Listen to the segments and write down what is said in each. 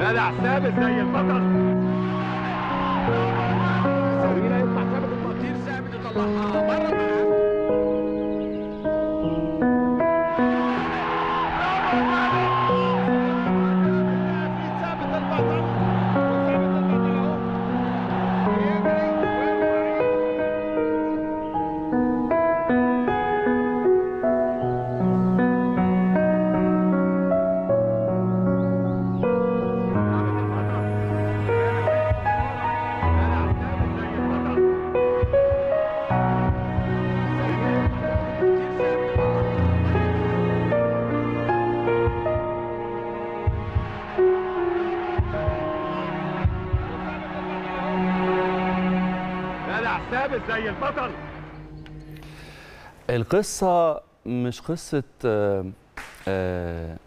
جدع ثابت زي البطل سوينا يطلع ثابت التقدير ثابت يطلعها بره الملعب ثابت البطل ثابت البطل اهو يجري ويرمي جدع ثابت زي البطل القصة مش قصة آه، آه،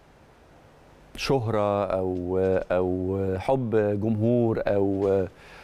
شهرة أو أو حب جمهور أو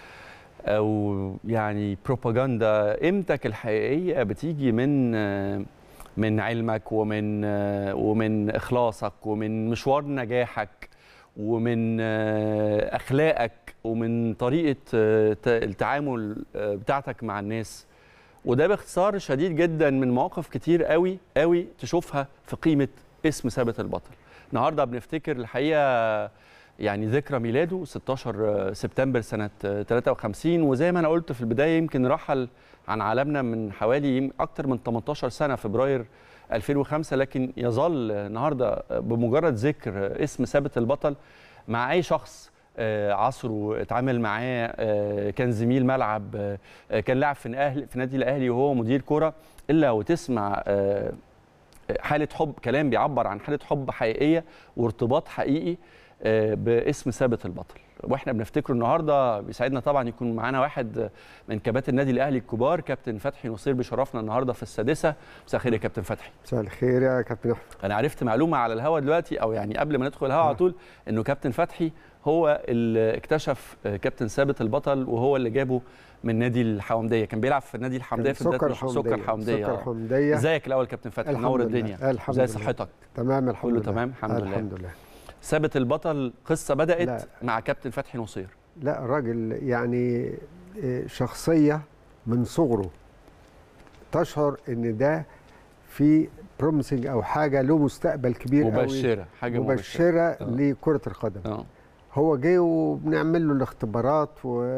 أو يعني بروباجندا قيمتك الحقيقية بتيجي من آه، من علمك ومن آه، ومن إخلاصك ومن مشوار نجاحك ومن آه، أخلاقك ومن طريقة آه، ت- التعامل آه، بتاعتك مع الناس وده باختصار شديد جدا من مواقف كتير قوي قوي تشوفها في قيمه اسم ثابت البطل النهارده بنفتكر الحقيقه يعني ذكرى ميلاده 16 سبتمبر سنه 53 وزي ما انا قلت في البدايه يمكن رحل عن عالمنا من حوالي يم- اكتر من 18 سنه فبراير 2005 لكن يظل النهارده بمجرد ذكر اسم ثابت البطل مع اي شخص آه، عصره اتعامل معاه آه، كان زميل ملعب آه، آه، كان لاعب في اهل في نادي الاهلي وهو مدير كره الا وتسمع آه، حاله حب كلام بيعبر عن حاله حب حقيقيه وارتباط حقيقي آه، باسم ثابت البطل واحنا بنفتكره النهارده بيسعدنا طبعا يكون معانا واحد من كباتن النادي الاهلي الكبار كابتن فتحي نصير بيشرفنا النهارده في السادسه مساء الخير يا كابتن فتحي مساء الخير يا كابتن احمد انا عرفت معلومه على الهوا دلوقتي او يعني قبل ما ندخل الهوا على طول انه كابتن فتحي هو اللي اكتشف آه، كابتن ثابت البطل وهو اللي جابه من نادي الحومديه كان بيلعب في نادي الحمديه في بداية سكر مش- الحمدية سكر الحمديه سكر آه. الحمدية ازيك الاول كابتن فتحي الحمد منور لله. الدنيا الحمد زي لله. صحتك تمام الحمد كله لله تمام الحمد لله الحمد لله ثابت البطل قصه بدات لا. مع كابتن فتحي نصير لا راجل يعني إيه، شخصية من صغره تشعر ان ده في بروميسنج او حاجة له مستقبل كبير قوي مبشره حاجه مبشره مبشرة آه. لكرة القدم اه هو جه وبنعمل له الاختبارات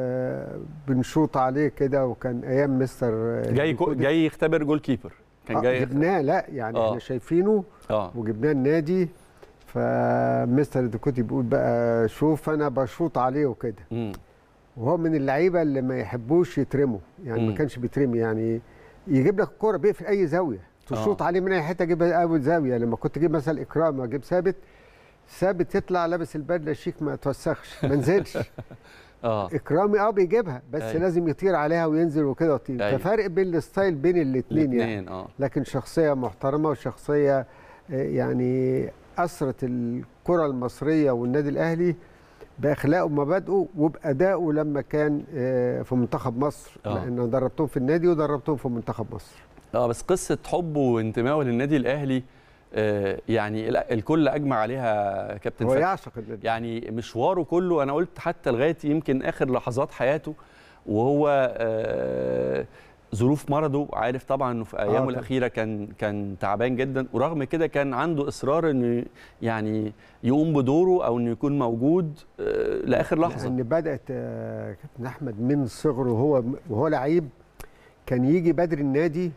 وبنشوط عليه كده وكان ايام مستر جاي كو- ديكودي. جاي يختبر جول كيبر كان آه، جاي جبناه لا يعني آه. احنا شايفينه اه وجبناه النادي فمستر ديكوتي بيقول بقى شوف انا بشوط عليه وكده مم. وهو من اللعيبه اللي ما يحبوش يترموا يعني مم. ما كانش بيترمي يعني يجيب لك الكوره بيقفل اي زاويه تشوط آه. عليه من اي حته يجيبها اول زاويه لما كنت اجيب مثلا اكرام واجيب ثابت ثابت يطلع لابس البدله شيك ما توسخش ما نزلش اه اكرامي اه بيجيبها بس أيوة. لازم يطير عليها وينزل وكده يطير أيوة. ففرق بين الستايل بين الاثنين يعني الاثنين اه لكن شخصيه محترمه وشخصيه آه، يعني اثرت الكره المصريه والنادي الاهلي باخلاقه ومبادئه وبادائه لما كان آه، في منتخب مصر آه. لان دربتهم في النادي ودربتهم في منتخب مصر اه بس قصه حبه وانتمائه للنادي الاهلي آه يعني ال- الكل اجمع عليها كابتن هو فتحي يعشق النادي يعني مشواره كله انا قلت حتى لغايه يمكن اخر لحظات حياته وهو آه ظروف مرضه عارف طبعا انه في ايامه طبعاً. الاخيره كان كان تعبان جدا ورغم كده كان عنده اصرار انه يعني يقوم بدوره او انه يكون موجود آه لاخر لحظه لان بدات آه، كابتن احمد من صغره وهو وهو لعيب كان يجي بدري النادي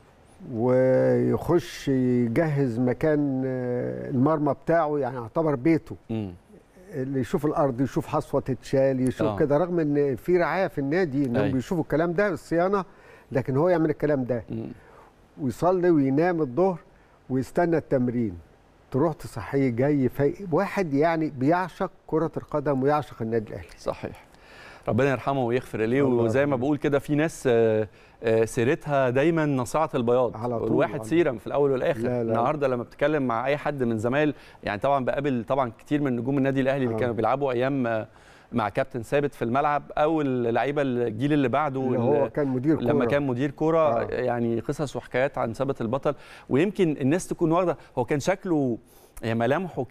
ويخش يجهز مكان آه، المرمى بتاعه يعني يعتبر بيته مم. اللي يشوف الارض يشوف حصوه تتشال يشوف آه. كده رغم ان في رعايه في النادي انهم أيوة. بيشوفوا الكلام ده الصيانه لكن هو يعمل الكلام ده مم. ويصلي وينام الظهر ويستنى التمرين تروح تصحيه جاي فايق واحد يعني بيعشق كره القدم ويعشق النادي الاهلي صحيح ربنا يرحمه ويغفر اليه الله وزي ما يرحمه. بقول كده في ناس آه، آه، سيرتها دايما نصيعه البياض على طول، الواحد على سيره في الاول والاخر لا، لا. النهارده لما بتتكلم مع اي حد من زمايل يعني طبعا بقابل طبعا كتير من نجوم النادي الاهلي اللي آه. كانوا بيلعبوا ايام آه، مع كابتن ثابت في الملعب او اللعيبه الجيل اللي بعده اللي اللي- هو كان مدير كوره لما كان مدير كوره آه. يعني قصص وحكايات عن ثابت البطل ويمكن الناس تكون واخده هو كان شكله يعني ملامحه كده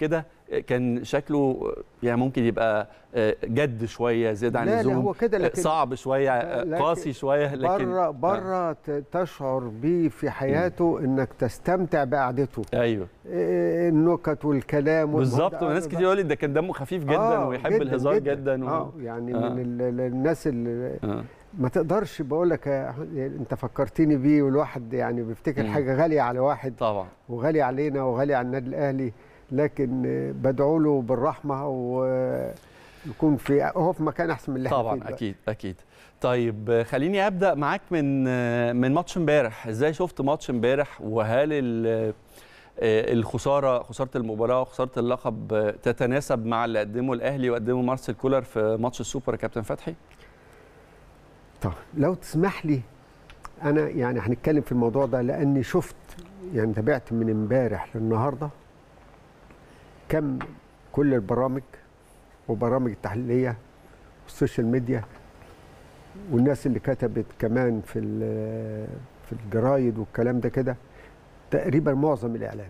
كان شكله يعني ممكن يبقى آه، جد شويه زياده عن لا لا اللزوم هو كده آه، لكن صعب شويه آه، لكن قاسي شويه لكن بره بره ت- تشعر بيه في حياته انك تستمتع بقعدته ايوه إيه، النكت والكلام والموضوع بالظبط ده- وناس كتير يقول لي ده كان دمه خفيف جدا آه، ويحب جداً، الهزار جدا, و... اه يعني آه. من ال- ال- الناس اللي آه. ما تقدرش بقول لك يا أحمد، يعني انت فكرتني بيه والواحد يعني بيفتكر مم. حاجه غاليه على واحد طبعا وغالي علينا وغالي على النادي الاهلي لكن آه، بدعو له بالرحمه ويكون في هو في مكان احسن من اللي احنا فيه طبعا دلوقتي. اكيد اكيد طيب آه، خليني ابدا معاك من آه، من ماتش امبارح ازاي شفت ماتش امبارح وهل ال- آه، الخساره خساره المباراه وخساره اللقب آه، تتناسب مع اللي قدمه الاهلي وقدمه مارسيل كولر في ماتش السوبر يا كابتن فتحي طب لو تسمح لي انا يعني هنتكلم في الموضوع ده لاني شفت يعني تابعت من امبارح للنهارده كم كل البرامج وبرامج التحليليه والسوشيال ميديا والناس اللي كتبت كمان في ال- في الجرايد والكلام ده كده تقريبا معظم الاعلام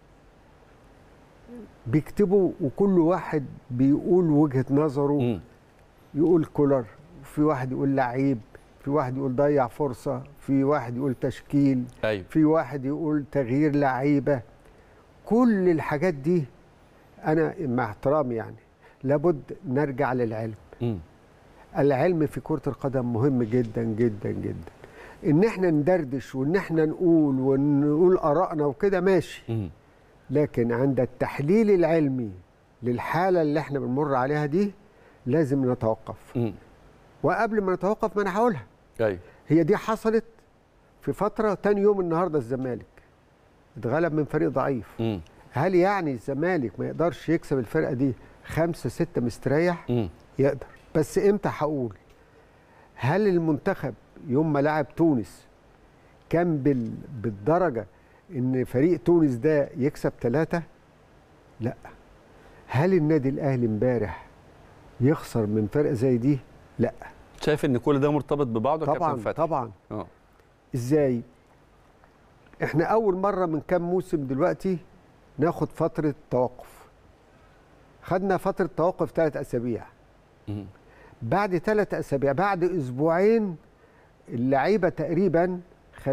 بيكتبوا وكل واحد بيقول وجهه نظره مم. يقول كولر في واحد يقول لعيب في واحد يقول ضيع فرصة في واحد يقول تشكيل ايوه في واحد يقول تغيير لعيبة كل الحاجات دي أنا مع احترامي يعني لابد نرجع للعلم مم. العلم في كرة القدم مهم جدا جدا جدا ان احنا ندردش وان احنا نقول ونقول ارائنا وكده ماشي مم. لكن عند التحليل العلمي للحالة اللي احنا بنمر عليها دي لازم نتوقف مم. وقبل ما نتوقف ما انا هقولها ايوه هي دي حصلت في فتره تاني يوم النهارده الزمالك اتغلب من فريق ضعيف مم. هل يعني الزمالك ما يقدرش يكسب الفرقه دي خمسة ستة مستريح مم. يقدر بس امتى هقول هل المنتخب يوم ما لعب تونس كان بال... بالدرجه ان فريق تونس ده يكسب ثلاثة لا هل النادي الاهلي امبارح يخسر من فرقه زي دي لا شايف ان كل ده مرتبط ببعضه يا طبعا كابتن فتحي طبعا اه ازاي احنا اول مره من كام موسم دلوقتي ناخد فتره توقف خدنا فتره توقف ثلاث اسابيع مم. بعد ثلاث اسابيع بعد اسبوعين اللعيبه تقريبا 50%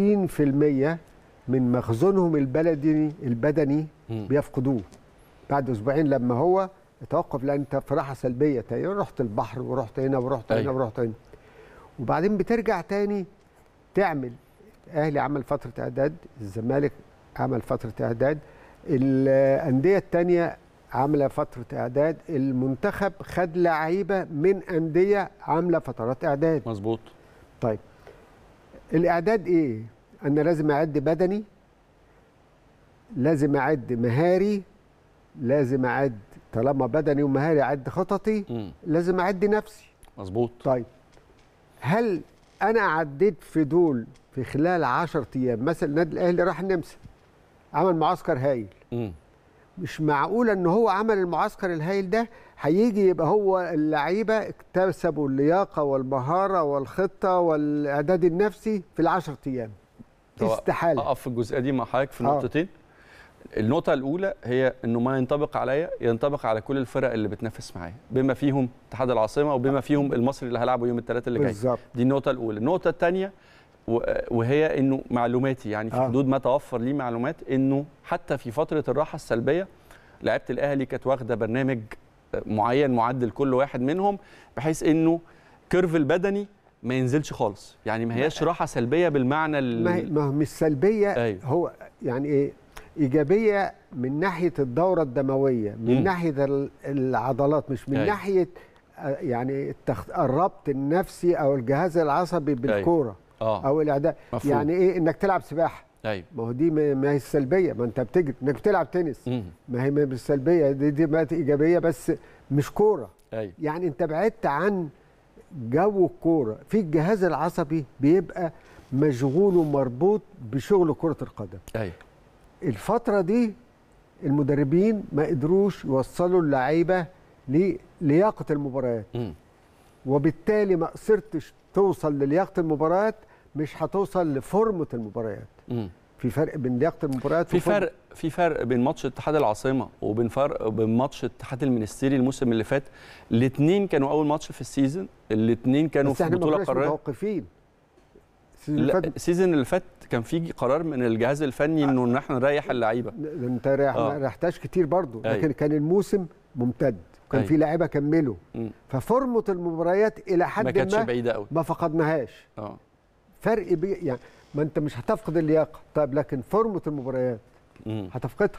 من مخزونهم البلدي البدني مم. بيفقدوه بعد اسبوعين لما هو يتوقف لان انت في راحه سلبيه تاني رحت البحر ورحت هنا ورحت هنا أيوة. ورحت هنا وبعدين بترجع تاني تعمل الاهلي عمل فتره اعداد الزمالك عمل فتره اعداد الانديه التانيه عامله فتره اعداد المنتخب خد لعيبه من انديه عامله فترات اعداد مظبوط طيب الاعداد ايه انا لازم اعد بدني لازم اعد مهاري لازم اعد طالما بدني ومهاري اعد خططي مم. لازم اعد نفسي مظبوط طيب هل انا عديت في دول في خلال 10 ايام مثلا النادي الاهلي راح النمسا عمل معسكر هايل مم. مش معقول ان هو عمل المعسكر الهايل ده هيجي يبقى هو اللعيبه اكتسبوا اللياقه والمهاره والخطه والاعداد النفسي في العشر ايام هو استحاله اقف في الجزئيه دي مع حضرتك في آه. نقطتين النقطة الأولى هي إنه ما ينطبق عليا ينطبق على كل الفرق اللي بتنافس معايا بما فيهم اتحاد العاصمة وبما فيهم المصري اللي هيلعبوا يوم الثلاثاء اللي جاي بالظبط دي النقطة الأولى النقطة الثانية وهي إنه معلوماتي يعني في آه. حدود ما توفر لي معلومات إنه حتى في فترة الراحة السلبية لعيبة الأهلي كانت واخدة برنامج معين معدل كل واحد منهم بحيث إنه كيرف البدني ما ينزلش خالص يعني ما هياش راحة سلبية بالمعنى ال- ما هي- ما هو مش سلبيه أيوة. هو يعني ايه ايجابيه من ناحيه الدوره الدمويه من مم. ناحيه ال- العضلات مش من أيوة. ناحيه آه، يعني التخ... الربط النفسي او الجهاز العصبي بالكوره اه او الاعداد مفهوم. يعني ايه انك تلعب سباحه ايوه ما هو دي ما ما هي السلبيه ما انت بتجري انك بتلعب تنس مم. ما هي مش سلبيه دي دي بقت ايجابيه بس مش كوره ايوه يعني انت بعدت عن جو الكوره في الجهاز العصبي بيبقى مشغول ومربوط بشغل كره القدم ايوه الفتره دي المدربين ما قدروش يوصلوا اللعيبه للياقه المباريات مم. وبالتالي ما قصرتش توصل للياقه المباريات مش هتوصل لفورمه المباريات مم. في فرق بين لياقه المباريات في وفورم- فرق في فرق بين ماتش اتحاد العاصمه وبين فرق بين ماتش اتحاد المنستيري الموسم اللي فات الاثنين كانوا اول ماتش في السيزون الاثنين كانوا بس في احنا ما بطوله كناش قاريه متوقفين السيزون اللي لا فات السيزون اللي فات كان في قرار من الجهاز الفني انه ان احنا نريح اللعيبه ن- انت رايح آه. ما ريحتهاش كتير برضو أيوة. لكن كان الموسم ممتد وكان أيوة. في لعيبه كملوا مم. ففورمه المباريات الى ما حد كانتش ما بعيده قوي ما فقدناهاش اه فرق بي يعني ما انت مش هتفقد اللياقه طيب لكن فورمه المباريات مم. هتفقدها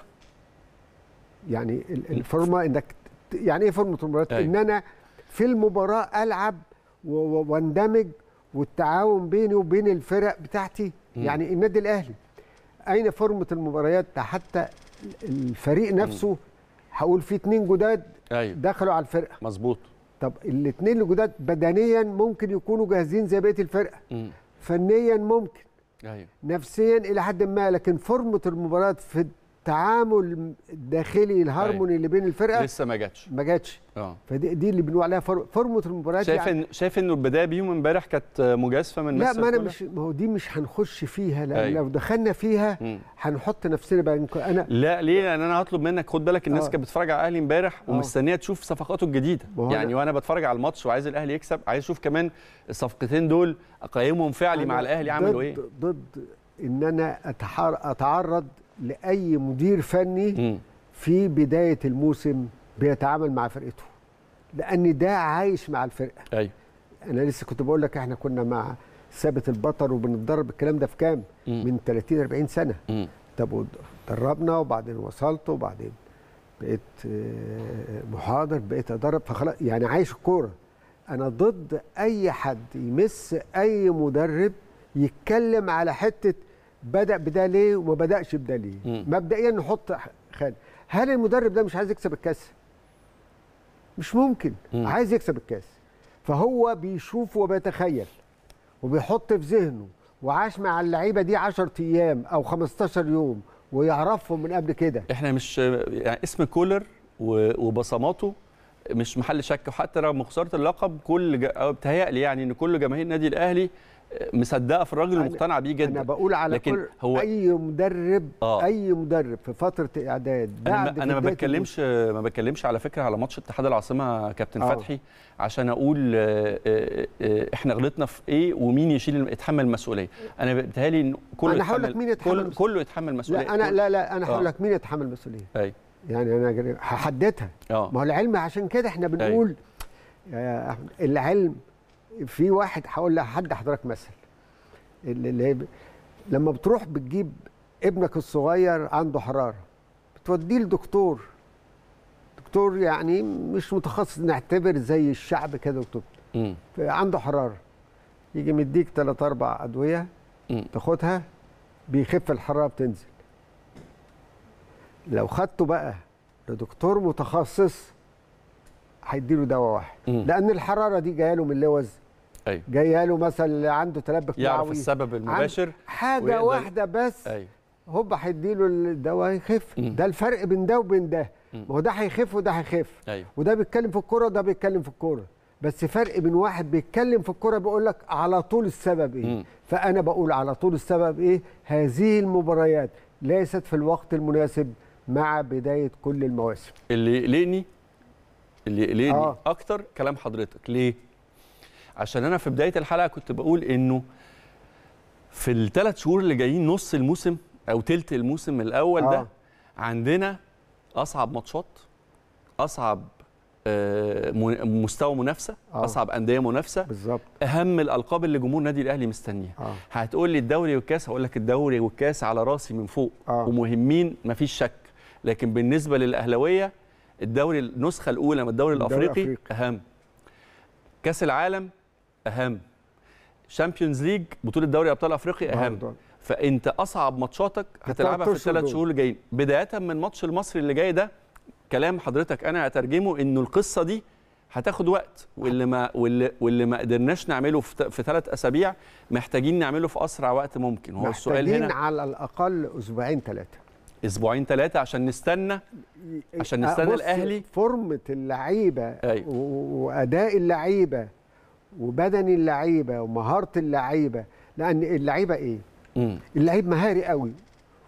يعني ال- الفورمه انك ت- يعني ايه فورمه المباريات أيوة. ان انا في المباراه العب و- و- واندمج والتعاون بيني وبين الفرق بتاعتي مم. يعني النادي الاهلي اين فورمه المباريات ده حتى الفريق نفسه هقول في اتنين جداد ايوه دخلوا على الفرقه مظبوط طب الاتنين الجداد بدنيا ممكن يكونوا جاهزين زي بقيه الفرقه مم. فنيا ممكن ايوه نفسيا الى حد ما لكن فورمه المباراه في التعامل الداخلي الهارموني اللي بين الفرقه لسه ما جاتش ما جاتش اه فدي دي اللي بنقول عليها فور- فورمه المباريات شايف يعني ان شايف انه البدايه بيهم امبارح كانت مجازفه من لا مستر ما انا كولر؟ مش ما هو دي مش هنخش فيها لان أيوة. لو دخلنا فيها مم. هنحط نفسنا بقى نك- انا لا ليه لان انا هطلب منك خد بالك الناس آه. كانت بتتفرج على الاهلي امبارح آه. ومستنيه تشوف صفقاته الجديده ما هو يعني أنا- وانا بتفرج على الماتش وعايز الاهلي يكسب عايز اشوف كمان الصفقتين دول اقيمهم فعلي مع أنا الاهلي عملوا ضد ايه ضد ان انا أتحار اتعرض لاي مدير فني مم. في بدايه الموسم بيتعامل مع فرقته لان ده عايش مع الفرقه ايوه انا لسه كنت بقول لك احنا كنا مع ثابت البطل وبنتدرب الكلام ده في كام مم. من 30 40 سنه مم. طب دربنا وبعدين وصلت وبعدين بقيت آه، محاضر بقيت ادرب فخلاص يعني عايش الكوره انا ضد اي حد يمس اي مدرب يتكلم على حته بدا بده ليه وما بداش بده ليه مم. مبدئيا نحط خالد هل المدرب ده مش عايز يكسب الكاس مش ممكن مم. عايز يكسب الكاس فهو بيشوف وبيتخيل وبيحط في ذهنه وعاش مع اللعيبه دي 10 ايام او 15 يوم ويعرفهم من قبل كده احنا مش يعني اسم كولر و- وبصماته مش محل شك وحتى رغم خساره اللقب كل جا- أو بتهيألي يعني ان كل جماهير النادي الاهلي مصدقه في الراجل أنا- ومقتنعه بيه جدا انا بقول على لكن كل هو اي مدرب آه. اي مدرب في فتره اعداد انا بعد ما انا ما بداية بتكلمش ما بتكلمش على فكره على ماتش اتحاد العاصمه كابتن آه. فتحي عشان اقول آه، آه، آه، احنا غلطنا في ايه ومين يشيل يتحمل المسؤوليه انا بيتهيألي ان كله أنا هقول لك يتحمل- مين يتحمل كل- المسؤولية. كله يتحمل المسؤوليه لا انا كل- لا لا انا آه. هقول لك مين يتحمل المسؤوليه ايوه يعني انا جري- هحددها اه ما هو العلم عشان كده احنا بنقول يا أحمد، العلم في واحد هقول لحد حضرتك مثل اللي اللي هي ب- لما بتروح بتجيب ابنك الصغير عنده حراره بتوديه لدكتور دكتور يعني مش متخصص نعتبر زي الشعب كده دكتور مم. عنده حراره يجي مديك ثلاث اربع ادويه مم. تاخدها بيخف الحراره بتنزل لو خدته بقى لدكتور متخصص هيديله دواء واحد مم. لان الحراره دي جايه له من اللوز ايوه جايه له مثلا عنده تلبك يعرف معوي السبب المباشر حاجه ويقدر- واحده بس ايوه هوب هيديله الدواء يخف مم. ده الفرق بين ده وبين ده مم. ما هو ده هيخف وده هيخف ايوه وده بيتكلم في الكوره وده بيتكلم في الكوره بس فرق بين واحد بيتكلم في الكوره بيقول لك على طول السبب ايه مم. فانا بقول على طول السبب ايه هذه المباريات ليست في الوقت المناسب مع بدايه كل المواسم اللي يقلقني اللي يقلقني آه. آه. اكتر كلام حضرتك ليه عشان انا في بدايه الحلقه كنت بقول انه في الثلاث شهور اللي جايين نص الموسم او تلت الموسم الاول آه. ده عندنا اصعب ماتشات اصعب آه، م- مستوى منافسه آه. اصعب انديه منافسه بالظبط اهم الالقاب اللي جمهور النادي الاهلي مستنيها اه هتقول لي الدوري والكاس هقول لك الدوري والكاس على راسي من فوق آه. ومهمين مفيش شك لكن بالنسبه للاهلاويه الدوري النسخه الاولى من الدوري الدوري الافريقي الأفريقي. اهم كاس العالم اهم شامبيونز ليج بطوله دوري ابطال افريقيا اهم برضه. فانت اصعب ماتشاتك هتلعبها في التلات أشهر الثلاث دول. شهور اللي جايين بدايه من ماتش المصري اللي جاي ده كلام حضرتك انا هترجمه انه القصه دي هتاخد وقت واللي ما واللي, واللي ما قدرناش نعمله في, في ثلاث اسابيع محتاجين نعمله في اسرع وقت ممكن هو السؤال محتاجين هنا على الاقل اسبوعين ثلاثه اسبوعين ثلاثه عشان نستنى عشان نستنى بص، الأهلي. فورمه اللعيبه أيوة. و- واداء اللعيبه وبدن اللعيبه ومهاره اللعيبه لان اللعيبه ايه مم. اللعيب مهاري قوي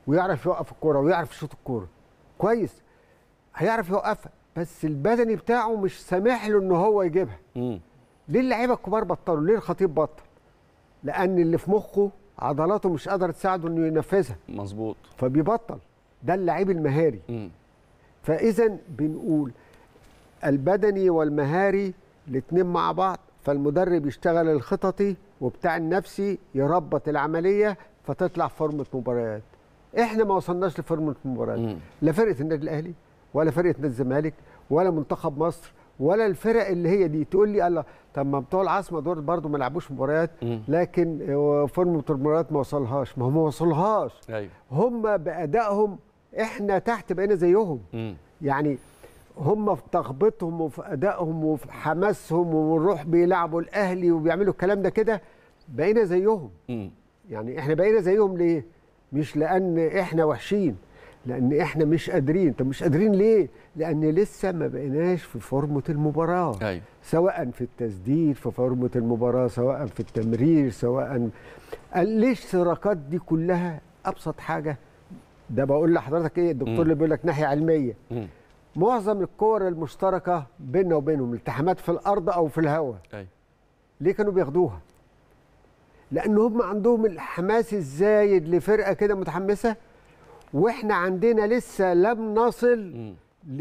ويعرف يوقف الكوره ويعرف يشوط الكوره كويس هيعرف يوقفها بس البدني بتاعه مش سامح له ان هو يجيبها مم. ليه اللعيبه الكبار بطلوا ليه الخطيب بطل لان اللي في مخه عضلاته مش قادره تساعده انه ينفذها مظبوط فبيبطل ده اللعيب المهاري مم. فاذا بنقول البدني والمهاري الاثنين مع بعض فالمدرب يشتغل الخططي وبتاع النفسي يربط العمليه فتطلع فورمه مباريات احنا ما وصلناش لفورمه مباريات مم. لا فرقه النادي الاهلي ولا فرقه نادي الزمالك ولا منتخب مصر ولا الفرق اللي هي دي تقول لي الله طب ما بتوع العاصمه دول برضو ما لعبوش مباريات مم. لكن آه، فورمه المباريات ما وصلهاش ما هم ما وصلهاش ايوه هم بادائهم احنا تحت بقينا زيهم مم. يعني هم في تخبيطهم وفي ادائهم وفي حماسهم ونروح بيلعبوا الاهلي وبيعملوا الكلام ده كده بقينا زيهم مم. يعني احنا بقينا زيهم ليه مش لان احنا وحشين لان احنا مش قادرين طب مش قادرين ليه لان لسه ما بقيناش في فورمه المباراه ايوه سواء في التسديد في فورمه المباراه سواء في التمرير سواء الاشتراكات دي كلها ابسط حاجه ده بقول لحضرتك ايه الدكتور مم. اللي بيقول لك ناحيه علميه مم. معظم الكور المشتركه بيننا وبينهم التحامات في الارض او في الهواء ايوه ليه كانوا بياخدوها لان هم عندهم الحماس الزايد لفرقه كده متحمسه واحنا عندنا لسه لم نصل مم.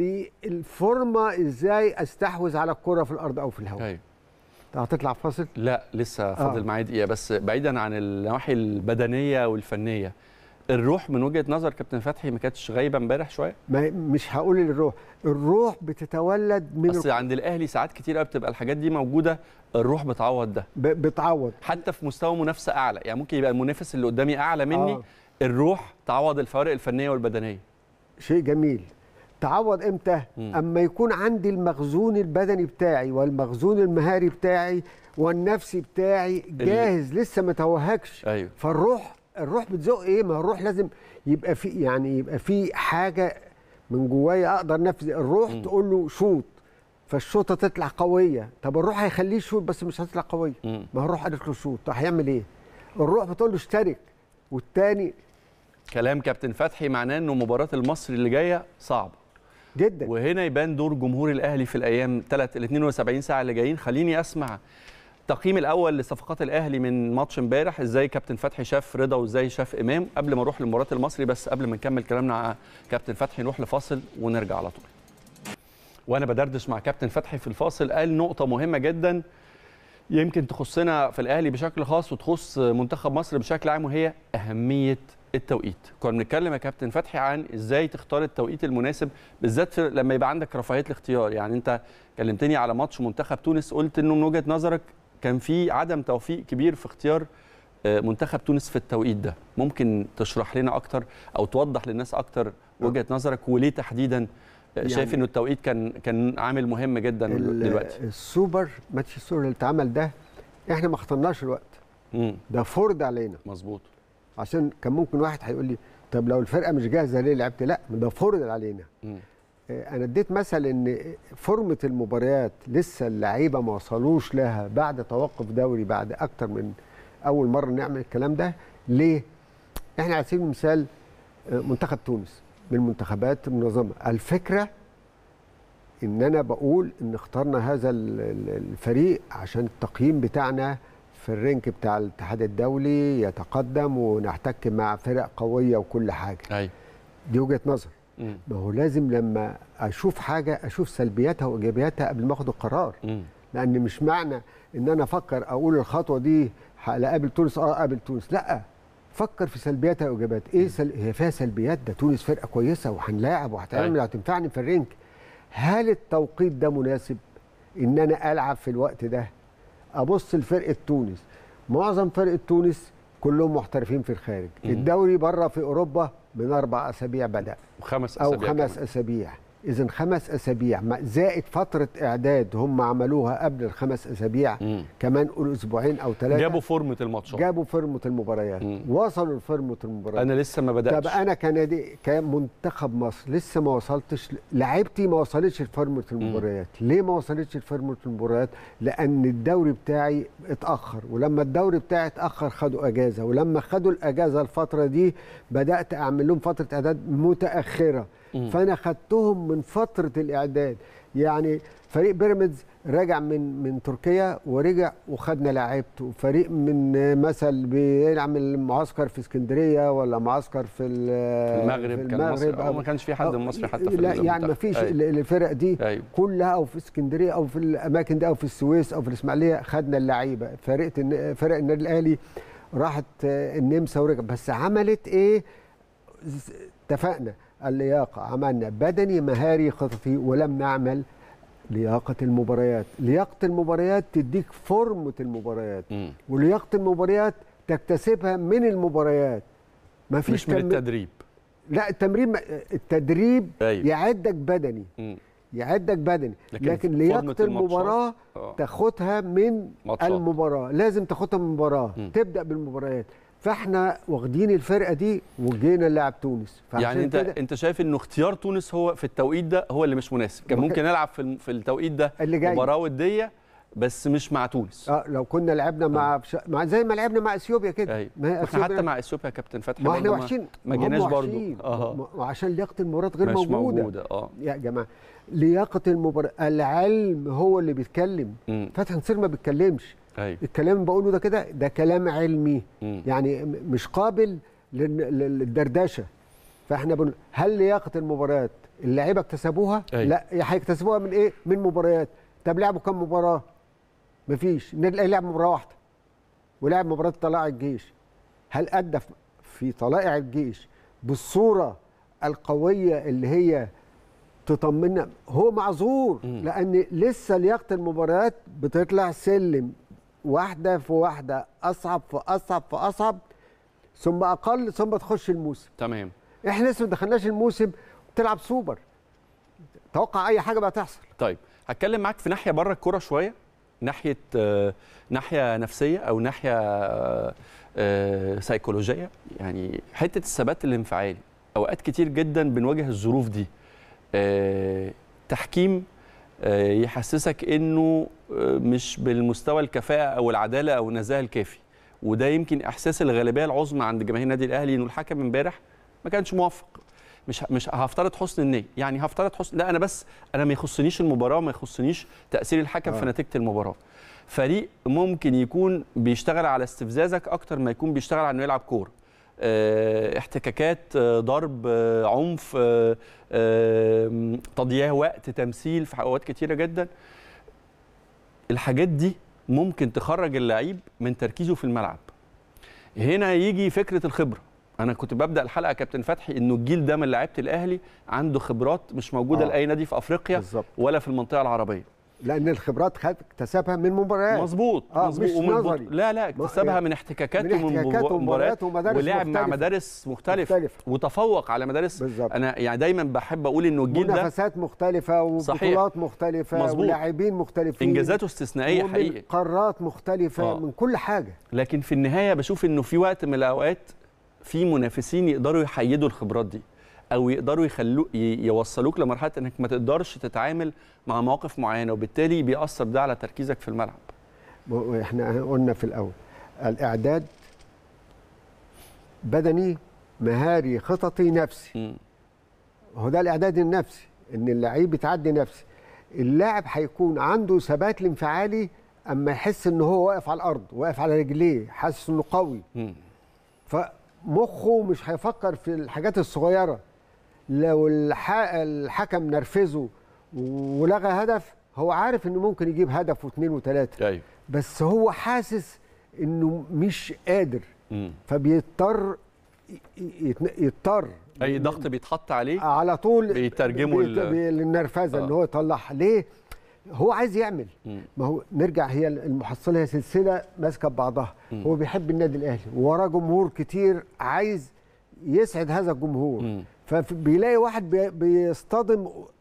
للفورمه ازاي استحوذ على الكره في الارض او في الهواء ايوه طب هتطلع فاصل لا لسه فاضل آه. معايا دقيقه بس بعيدا عن النواحي البدنيه والفنيه الروح من وجهه نظر كابتن فتحي ما كانتش غايبه امبارح شويه ما مش هقول الروح الروح بتتولد من بس عند الاهلي ساعات كتير قوي بتبقى الحاجات دي موجوده الروح بتعوض ده ب- بتعوض حتى في مستوى منافسه اعلى يعني ممكن يبقى المنافس اللي قدامي اعلى مني آه. الروح تعوض الفوارق الفنيه والبدنيه شيء جميل تعوض امتى مم. اما يكون عندي المخزون البدني بتاعي والمخزون المهاري بتاعي والنفسي بتاعي جاهز لسه ما توهكش ايوه فالروح الروح بتزق ايه ما الروح لازم يبقى في يعني يبقى في حاجه من جوايا اقدر انفذ الروح مم. تقول له شوط فالشوطه تطلع قويه طب الروح هيخليه يشوط بس مش هتطلع قويه مم. ما الروح قالت له شوط طب هيعمل ايه الروح بتقول له اشترك والتاني كلام كابتن فتحي معناه انه مباراه المصري اللي جايه صعبه جدا وهنا يبان دور جمهور الاهلي في الايام ثلاث ال 72 ساعه اللي جايين خليني اسمع التقييم الاول لصفقات الاهلي من ماتش امبارح ازاي كابتن فتحي شاف رضا وازاي شاف امام قبل ما اروح لمباراه المصري بس قبل ما نكمل كلامنا مع كابتن فتحي نروح لفاصل ونرجع على طول وانا بدردش مع كابتن فتحي في الفاصل قال نقطه مهمه جدا يمكن تخصنا في الاهلي بشكل خاص وتخص منتخب مصر بشكل عام وهي اهميه التوقيت كنا بنتكلم يا كابتن فتحي عن ازاي تختار التوقيت المناسب بالذات في لما يبقى عندك رفاهيه الاختيار يعني انت كلمتني على ماتش منتخب تونس قلت انه من وجهه نظرك كان في عدم توفيق كبير في اختيار آه، منتخب تونس في التوقيت ده ممكن تشرح لنا اكتر او توضح للناس اكتر وجهه نظرك وليه تحديدا آه، شايف يعني- انه التوقيت كان كان عامل مهم جدا ال- دلوقتي السوبر ماتش السوبر اللي اتعمل ده احنا ما اخترناش الوقت امم ده فرض علينا مظبوط عشان كان ممكن واحد هيقول لي طب لو الفرقه مش جاهزه ليه لعبت لا ده فرض علينا مم. آه، انا اديت مثل ان فورمه المباريات لسه اللعيبه ما وصلوش لها بعد توقف دوري بعد اكتر من اول مره نعمل الكلام ده ليه احنا على سبيل المثال آه، منتخب تونس من المنتخبات المنظمه الفكره ان انا بقول ان اخترنا هذا ال- ال- الفريق عشان التقييم بتاعنا في الرينك بتاع الاتحاد الدولي يتقدم ونحتك مع فرق قويه وكل حاجه ايوه دي وجهه نظر مم. ما هو لازم لما اشوف حاجه اشوف سلبياتها وايجابياتها قبل ما اخد القرار مم. لان مش معنى ان انا افكر اقول الخطوه دي لا قابل تونس اه قابل تونس لا فكر في سلبياتها وايجابياتها ايه سل... هي فيها سلبيات ده تونس فرقه كويسه وهنلاعب وهتعمل أيوة. وهتنفعني في الرينك هل التوقيت ده مناسب ان انا العب في الوقت ده ابص لفرقه تونس معظم فرقه تونس كلهم محترفين في الخارج مم. الدوري بره في اوروبا من اربع اسابيع بدا وخمس او اسابيع خمس كمان. اسابيع اذا خمس اسابيع مع- زائد فتره اعداد هم عملوها قبل الخمس اسابيع مم. كمان قول اسبوعين او ثلاثه جابوا فورمه الماتشات جابوا فورمه المباريات مم. وصلوا لفورمه المباريات انا لسه ما بداتش طب انا كنادي كمنتخب مصر لسه ما وصلتش لعيبتي ما وصلتش لفورمه المباريات ليه ما وصلتش لفورمه المباريات لان الدوري بتاعي اتاخر ولما الدوري بتاعي اتاخر خدوا اجازه ولما خدوا الاجازه الفتره دي بدات اعمل لهم فتره اعداد متاخره مم. فانا خدتهم من فتره الاعداد يعني فريق بيراميدز رجع من من تركيا ورجع وخدنا لعيبته فريق من آه، مثلا بيعمل معسكر في اسكندريه ولا معسكر في ال- في المغرب في كان مصر أو- أو ما كانش في حد أو- مصري حتى في لا يعني المنتخب. ما فيش أيوة. ال- الفرق دي ايوه كلها او في اسكندريه او في الاماكن دي او في السويس او في الاسماعيليه خدنا اللعيبه فرقه الن- فرق النادي الاهلي راحت آه، النمسا ورجع بس عملت ايه ز- اتفقنا اللياقه عملنا بدني مهاري خططي ولم نعمل لياقه المباريات لياقه المباريات تديك فورمه المباريات مم. ولياقه المباريات تكتسبها من المباريات ما فيش مش من تم- التدريب لا التمرين التدريب ايوه يعدك بدني مم. يعدك بدني لكن لكن, فورمة لياقه الماتشات، المباراه آه. تاخدها من ماتشات. المباراه لازم تاخدها من المباراه مم. تبدا بالمباريات فاحنا واخدين الفرقه دي وجينا نلعب تونس فعشان يعني انت كده انت شايف انه اختيار تونس هو في التوقيت ده هو اللي مش مناسب كان ما ممكن نلعب في الم- في التوقيت ده اللي جاي مباراه وديه بس مش مع تونس اه لو كنا لعبنا مع, فش... مع زي ما لعبنا مع اثيوبيا كده ايوه ما هي احنا حتى أثيوبيا- مع اثيوبيا يا كابتن فتحي ما احنا برضه وحشين ما هم جيناش برضه وحشين. اه ما- وعشان لياقه المباراه غير مش موجوده. موجوده اه يا جماعه لياقه المباراه العلم هو اللي بيتكلم مم. فتحي نصير ما بيتكلمش ايوه الكلام اللي بقوله ده كده ده كلام علمي مم. يعني م- مش قابل لل- لل- للدردشه فاحنا بنقول هل لياقه المباريات اللعيبه اكتسبوها؟ أيوة. لا هيكتسبوها من ايه؟ من مباريات طب لعبوا كام مباراه؟ مفيش النادي الاهلي لعب مباراه واحده ولعب مباراه طلائع الجيش هل ادى في- في طلائع الجيش بالصوره القويه اللي هي تطمنا هو معذور مم. لان لسه لياقه المباريات بتطلع سلم واحده في واحده اصعب في اصعب في اصعب ثم اقل ثم تخش الموسم تمام احنا لسه ما دخلناش الموسم بتلعب سوبر توقع اي حاجه بقى تحصل طيب هتكلم معاك في ناحيه بره الكوره شويه ناحيه آه، ناحيه نفسيه او ناحيه آه، آه، سيكولوجيه يعني حته الثبات الانفعالي اوقات كتير جدا بنواجه الظروف دي آه، تحكيم آه، يحسسك انه آه، مش بالمستوى الكفاءه او العداله او النزاهه الكافي وده يمكن احساس الغالبيه العظمى عند جماهير النادي الاهلي انه الحكم امبارح ما كانش موفق مش مش هفترض حسن النيه يعني هفترض حسن لا انا بس انا ما يخصنيش المباراه ما يخصنيش تاثير الحكم آه. في نتيجه المباراه فريق ممكن يكون بيشتغل على استفزازك اكتر ما يكون بيشتغل على انه يلعب كوره آه، احتكاكات آه، ضرب آه، عنف آه، آه، تضييع وقت تمثيل في اوقات كتيره جدا الحاجات دي ممكن تخرج اللعيب من تركيزه في الملعب هنا يجي فكره الخبره انا كنت ببدا الحلقه يا كابتن فتحي انه الجيل ده من لعيبه الاهلي عنده خبرات مش موجوده آه. لاي نادي في افريقيا بالظبط ولا في المنطقه العربيه لان الخبرات خد اكتسبها من مباريات مظبوط آه، مظبوط مش ومن بط- نظري. لا لا اكتسبها يعني من احتكاكات من ومن احتكاكات مباريات ومباريات ومدارس ولعب مع مختلفة. مدارس مختلفه مختلفة. وتفوق على مدارس بالظبط انا يعني دايما بحب اقول انه الجيل ده منافسات مختلفة صحيح. وبطولات مختلفة مظبوط. ولاعبين مختلفين انجازاته استثنائيه ومن حقيقي قارات مختلفة آه. من كل حاجة لكن في النهايه بشوف انه في وقت من الاوقات في منافسين يقدروا يحيدوا الخبرات دي او يقدروا يخلوك يوصلوك لمرحله انك ما تقدرش تتعامل مع مواقف معينه وبالتالي بيأثر ده على تركيزك في الملعب احنا قلنا في الأول الإعداد بدني مهاري خططي نفسي مم. هو ده الإعداد النفسي إن اللعيب يتعدي نفسي اللاعب هيكون عنده ثبات الانفعالي أما يحس إن هو واقف على الأرض واقف على رجليه حاسس إنه قوي مم. فمخه مش هيفكر في الحاجات الصغيره لو الح... الحكم نرفزه ولغى هدف هو عارف انه ممكن يجيب هدف واثنين وثلاثه ايوه بس هو حاسس انه مش قادر مم. فبيضطر ي- يت- يضطر اي ضغط بيتحط عليه على طول بيترجموا بيت- ال- بي- للنرفزه آه. ان هو يطلعها ليه هو عايز يعمل مم. ما هو نرجع هي المحصله هي سلسله ماسكه ببعضها مم. هو بيحب النادي الاهلي وراه جمهور كتير عايز يسعد هذا الجمهور مم. فبيلاقي واحد بي- بيصطدم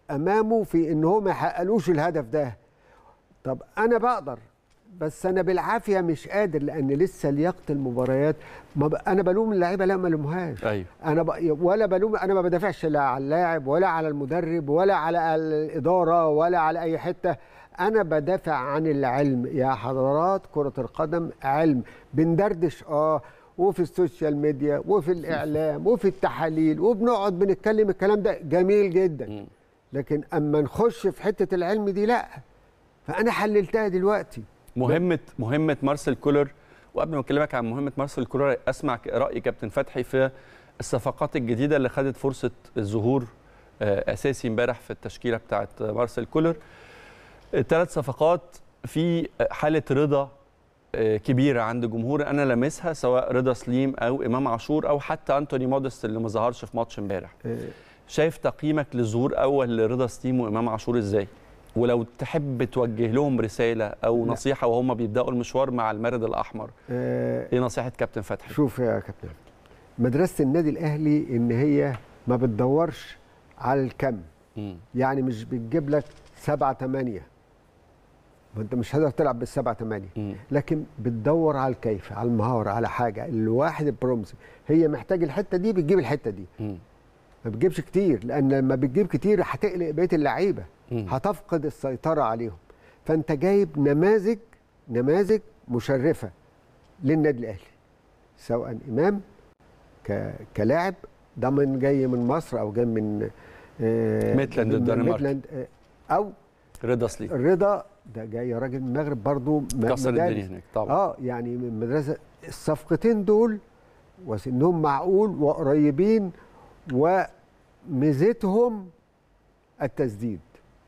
امامه في ان هو ما يحققلوش الهدف ده طب انا بقدر بس انا بالعافيه مش قادر لان لسه لياقه المباريات ما ب... انا بلوم اللعيبه لا ما لومهاش ايوه انا ب... ولا بلوم انا ما بدافعش لا على اللاعب ولا على المدرب ولا على الاداره ولا على اي حته انا بدافع عن العلم يا حضرات كره القدم علم بندردش اه وفي السوشيال ميديا وفي الاعلام وفي التحاليل وبنقعد بنتكلم الكلام ده جميل جدا مم. لكن اما نخش في حته العلم دي لا فانا حللتها دلوقتي مهمه مهمه مارسيل كولر وقبل ما اكلمك عن مهمه مارسيل كولر اسمع راي كابتن فتحي في الصفقات الجديده اللي خدت فرصه الظهور آه، اساسي امبارح في التشكيله بتاعه مارسيل كولر ثلاث صفقات في حاله رضا آه، كبيره عند جمهور انا لامسها سواء رضا سليم او امام عاشور او حتى انتوني مودست اللي ما ظهرش في ماتش امبارح آه، شايف تقييمك للظهور اول لرضا سليم وامام عاشور ازاي ولو تحب توجه لهم رساله او لا. نصيحه وهم بيبداوا المشوار مع المارد الاحمر آه، ايه نصيحه كابتن فتحي شوف يا كابتن مدرسه النادي الاهلي ان هي ما بتدورش على الكم مم. يعني مش بتجيب لك سبعة تمانية ما انت مش هتقدر تلعب بالسبعة تمانية مم. لكن بتدور على الكيف على المهارة على حاجة الواحد البرومس هي محتاج الحتة دي بتجيب الحتة دي مم. ما بتجيبش كتير لان لما بتجيب كتير هتقلق بقيه اللعيبه مم. هتفقد السيطره عليهم فانت جايب نماذج نماذج مشرفه للنادي الاهلي سواء امام ك... كلاعب ده من جاي من مصر او جاي من آه، ميتلاند من الدنمارك. ميتلاند آه، او رضا سليم الرضا ده جاي راجل من المغرب برضو م- كسر مدارس. الدنيا هناك طبعا اه يعني من مدرسه الصفقتين دول وسنهم معقول وقريبين وميزتهم التسديد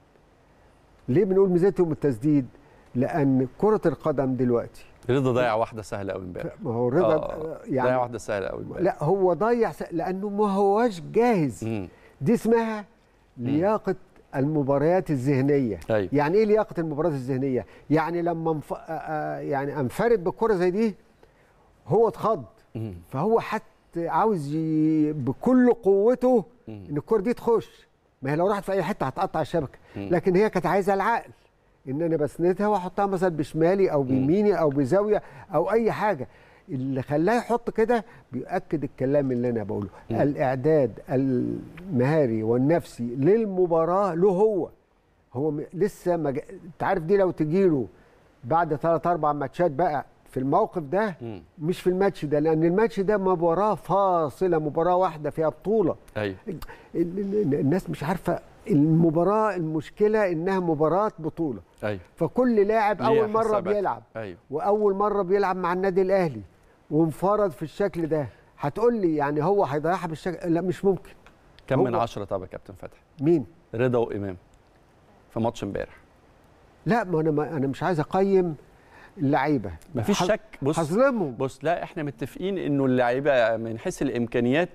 ليه بنقول ميزتهم التسديد لان كره القدم دلوقتي رضا ضيع واحده سهله قوي امبارح ما هو الرضا آه، ضيع يعني واحده سهله قوي امبارح لا هو ضيع س- لانه ما هواش جاهز مم. دي اسمها لياقه المباريات الذهنيه ايوه يعني ايه لياقه المباريات الذهنيه يعني لما انف... آه، آه، يعني انفرد بالكره زي دي هو اتخض مم. فهو حتى عاوز ي... بكل قوته مم. ان الكره دي تخش ما هي لو راحت في اي حته هتقطع الشبكه مم. لكن هي كانت عايزه العقل ان انا بسندها واحطها مثلا بشمالي او بيميني او بزاويه او اي حاجه اللي خلاه يحط كده بيؤكد الكلام اللي انا بقوله مم. الاعداد المهاري والنفسي للمباراه له هو هو م- لسه ما جا- انت عارف دي لو تجيله بعد ثلاث اربع ماتشات بقى في الموقف ده مم. مش في الماتش ده لان الماتش ده مباراه فاصله مباراه واحده فيها بطوله ايوه ال- ال- الناس مش عارفه المباراه المشكله انها مباراه بطوله ايوه فكل لاعب ليها اول مره حسابات. بيلعب ايوه واول مره بيلعب مع النادي الاهلي وانفرد في الشكل ده هتقول لي يعني هو هيضيعها بالشكل لا مش ممكن كم من هو- عشرة طب يا كابتن فتحي مين رضا وامام في ماتش امبارح لا ما انا ما انا مش عايز اقيم اللعيبه مفيش ه- شك بص هظلمهم بص لا احنا متفقين انه اللعيبه من حيث الامكانيات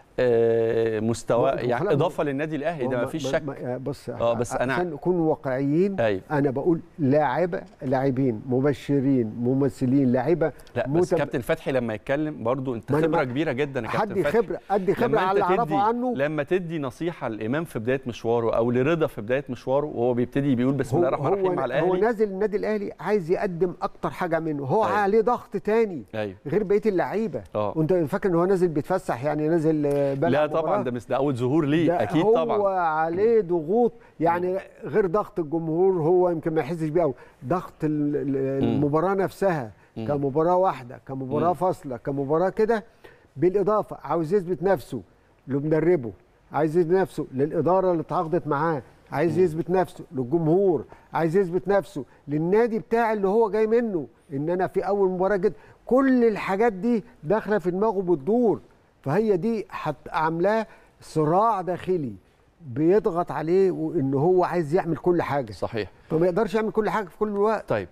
آه، مستوى ما- يعني خلاص، اضافه للنادي الاهلي ده ما- مفيش ما- شك ما- بص آه، بس أنا- عشان نكون واقعيين ايوه انا بقول لاعيبه لاعبين مبشرين ممثلين لاعيبه لا بس متب- كابتن فتحي لما يتكلم برضو انت ما أنا خبره ما- كبيره جدا يا كابتن حد فتحي خبره ادي خبره لما على انت اللي تدي اعرفه عنه لما تدي نصيحه لامام في بدايه مشواره او لرضا في بدايه مشواره وهو بيبتدي بيقول بسم الله الرحمن الرحيم مع هو الاهلي نازل النادي الاهلي عايز يقدم اكتر حاجه منه هو أيوة. عليه ضغط تاني ايوه غير بقيه اللعيبه اه وانت فاكر ان هو نازل بيتفسح يعني نازل آه، لا بيلعب طبعا مباراة؟ ده مش ده اول ظهور ليه ده اكيد هو طبعا عليه ضغوط يعني غير ضغط الجمهور هو يمكن ما يحسش بيه قوي ضغط ال- ال- المباراه نفسها مم. كمباراه واحده كمباراه مم. فاصله كمباراه كده بالاضافه عاوز يثبت نفسه لمدربه عايز يثبت نفسه للاداره اللي اتعاقدت معاه عايز يثبت نفسه للجمهور عايز يثبت نفسه للنادي بتاعي اللي هو جاي منه ان انا في اول مباراه جد كل الحاجات دي داخله في دماغه بتدور فهي دي حت- عاملاه صراع داخلي بيضغط عليه وان هو عايز يعمل كل حاجه صحيح فما يقدرش يعمل كل حاجه في كل الوقت طيب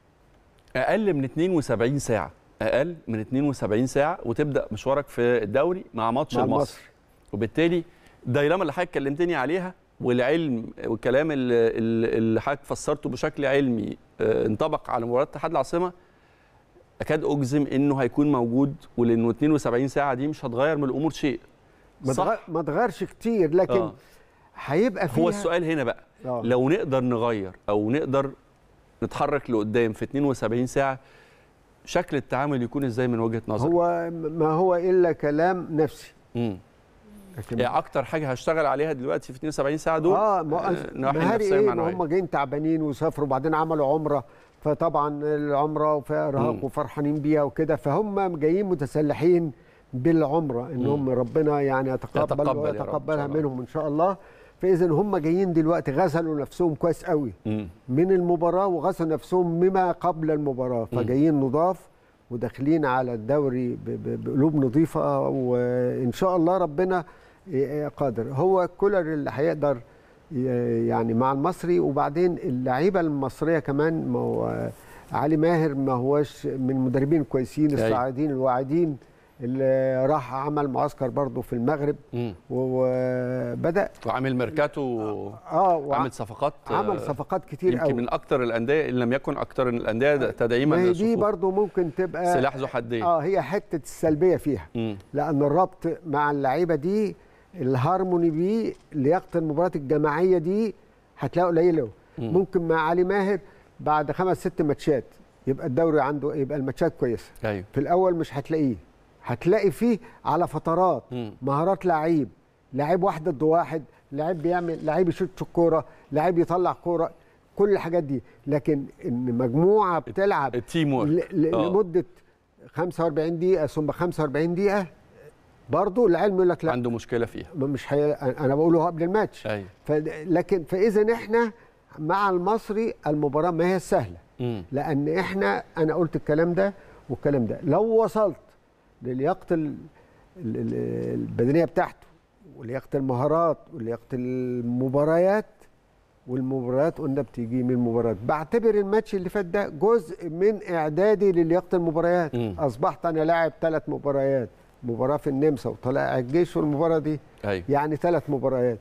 اقل من 72 ساعه اقل من 72 ساعه وتبدا مشوارك في الدوري مع ماتش مع المصري المصري. وبالتالي الديلاما اللي حضرتك كلمتني عليها والعلم والكلام اللي, اللي حضرتك فسرته بشكل علمي آه، انطبق على مباراه اتحاد العاصمه اكاد اجزم انه هيكون موجود ولانه 72 ساعه دي مش هتغير من الامور شيء ما صح تغ- ما تغيرش كتير لكن آه. هيبقى فيها هو السؤال هنا بقى آه. لو نقدر نغير او نقدر نتحرك لقدام في 72 ساعه شكل التعامل يكون ازاي من وجهه نظرك هو ما هو الا كلام نفسي امم لكن يعني اكتر حاجه هشتغل عليها دلوقتي في 72 ساعه دول اه ما آه، النواحي مهاري النفسيه ايه ما والمعنويه هم جايين تعبانين وسافروا وبعدين عملوا عمره فطبعا العمره وفيها مم. ارهاق وفرحانين بيها وكده فهم جايين متسلحين بالعمره انهم ربنا يعني يتقبل يتقبل يا رب إن ويتقبلها شاء الله. منهم ان شاء الله فاذا هم جايين دلوقتي غسلوا نفسهم كويس قوي مم. من المباراه وغسلوا نفسهم مما قبل المباراه مم. فجايين نضاف وداخلين على الدوري ب- ب- بقلوب نظيفه وان شاء الله ربنا ي- قادر هو كولر اللي هيقدر ي- يعني مع المصري وبعدين اللعيبه المصريه كمان ما هو علي ماهر ما هوش من المدربين الكويسين أيوة. الصاعدين الواعدين اللي راح عمل معسكر برضه في المغرب مم. وبدا وعامل ميركاتو اه وع- عامل صفقات عمل آه، صفقات كتير يمكن قوي من اكتر الانديه ان لم يكن اكتر الانديه تدعيما ما هي دي للصفوف. برضه ممكن تبقى سلاح ذو حدين اه هي حته السلبيه فيها مم. لان الربط مع اللعيبه دي الهارموني بيه لياقه المباريات الجماعيه دي هتلاقوا قليله مم. ممكن مع علي ماهر بعد خمس ست ماتشات يبقى الدوري عنده يبقى الماتشات كويسه ايوه في الاول مش هتلاقيه هتلاقي فيه على فترات مم. مهارات لعيب لعيب واحد ضد واحد لعيب بيعمل لعيب يشوط الكوره لعيب يطلع كوره كل الحاجات دي لكن ان مجموعه بتلعب التيم وورك ل- ل- آه. لمده 45 دقيقه ثم 45 دقيقه برضه العلم يقول لك لا عنده مشكله فيها مش هي... انا بقوله قبل الماتش ايوه ف... لكن فاذا احنا مع المصري المباراه ما هي سهله مم. لان احنا انا قلت الكلام ده والكلام ده لو وصلت للياقه ال- ال- ال- البدنيه بتاعته ولياقه المهارات ولياقه المباريات والمباريات قلنا بتيجي من المباريات بعتبر الماتش اللي فات ده جزء من اعدادي للياقه المباريات مم. اصبحت انا لاعب ثلاث مباريات مباراه في النمسا وطلائع الجيش والمباراه دي ايوه يعني ثلاث مباريات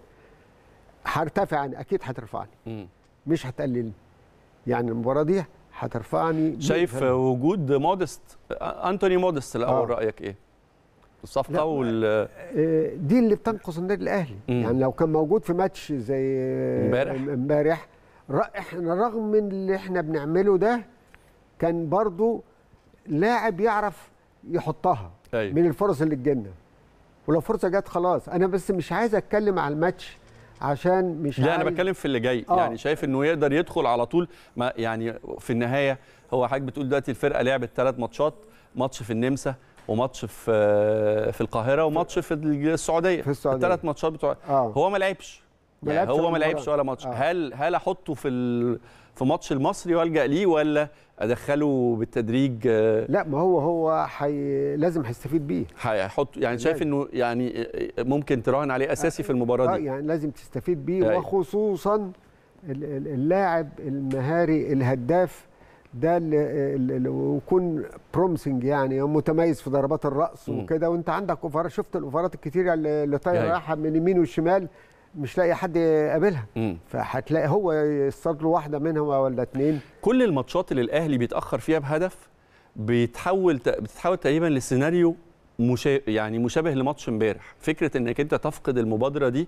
هرتفع عني اكيد هترفعني مم. مش هتقللني يعني المباراه دي هترفعني شايف مئة وجود مودست انتوني مودست الاول آه. رايك ايه لا، الصفقه وال آه، دي اللي بتنقص النادي الاهلي مم. يعني لو كان موجود في ماتش زي آه، امبارح. امبارح ر- احنا رغم من اللي احنا بنعمله ده كان برضو لاعب يعرف يحطها ايوه من الفرص اللي تجينا ولو فرصه جت خلاص انا بس مش عايز اتكلم على الماتش عشان مش لا انا عايز- بتكلم في اللي جاي آه. يعني شايف انه يقدر يدخل على طول ما يعني في النهايه هو حضرتك بتقول دلوقتي الفرقه لعبت ثلاث ماتشات ماتش في النمسا وماتش في في القاهره وماتش في السعوديه في السعودية. الثلاث ماتشات بتوع اه هو ما لعبش ما يعني لعبش هو ولا ما لعبش مباراة. ولا ماتش آه. هل هل احطه في ال... في ماتش المصري والجا ليه ولا ادخله بالتدريج آه، لا ما هو هو حي... لازم هيستفيد بيه هيحط يعني شايف لازم. انه يعني ممكن تراهن عليه اساسي في المباراه اه دي يعني لازم تستفيد بيه أيوة. وخصوصا ال- ال- اللاعب المهاري الهداف ده اللي اللي- اللي يكون برومسنج يعني متميز في ضربات الراس مم. وكده وانت عندك اوفرات شفت الاوفرات الكتيره اللي اللي طايره أيوة. رايحه من اليمين والشمال مش لاقي حد يقابلها مم. فهتلاقي هو يصطاد له واحده منهم ولا اتنين كل الماتشات اللي الاهلي بيتاخر فيها بهدف بيتحول بتتحول تقريبا لسيناريو مشا... يعني مشابه لماتش امبارح فكره انك انت تفقد المبادره دي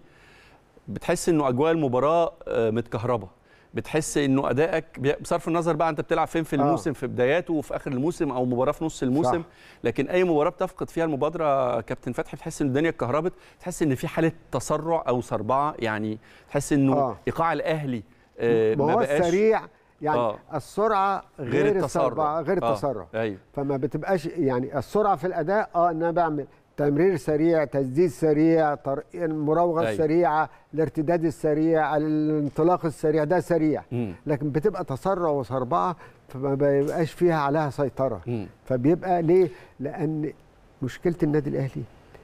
بتحس انه اجواء المباراه آه، متكهربه بتحس انه ادائك بي- بصرف النظر بقى انت بتلعب فين في آه. الموسم في بداياته وفي اخر الموسم او مباراه في نص الموسم صح. لكن اي مباراه بتفقد فيها المبادره كابتن فتحي بتحس ان الدنيا اتكهربت تحس ان في حاله تسرع او سربعه يعني تحس انه آه. ايقاع الاهلي آه، ما هو بقاش السريع يعني آه. السرعه غير, غير التسرع السرعه غير آه، التسرع ايوه فما بتبقاش يعني السرعه في الاداء اه ان انا بعمل تمرير سريع تسديد سريع طر... المراوغه أيوة. السريعه الارتداد السريع الانطلاق السريع ده سريع مم. لكن بتبقى تسرع وسربعه فما بيبقاش فيها عليها سيطره مم. فبيبقى ليه لان مشكله النادي الاهلي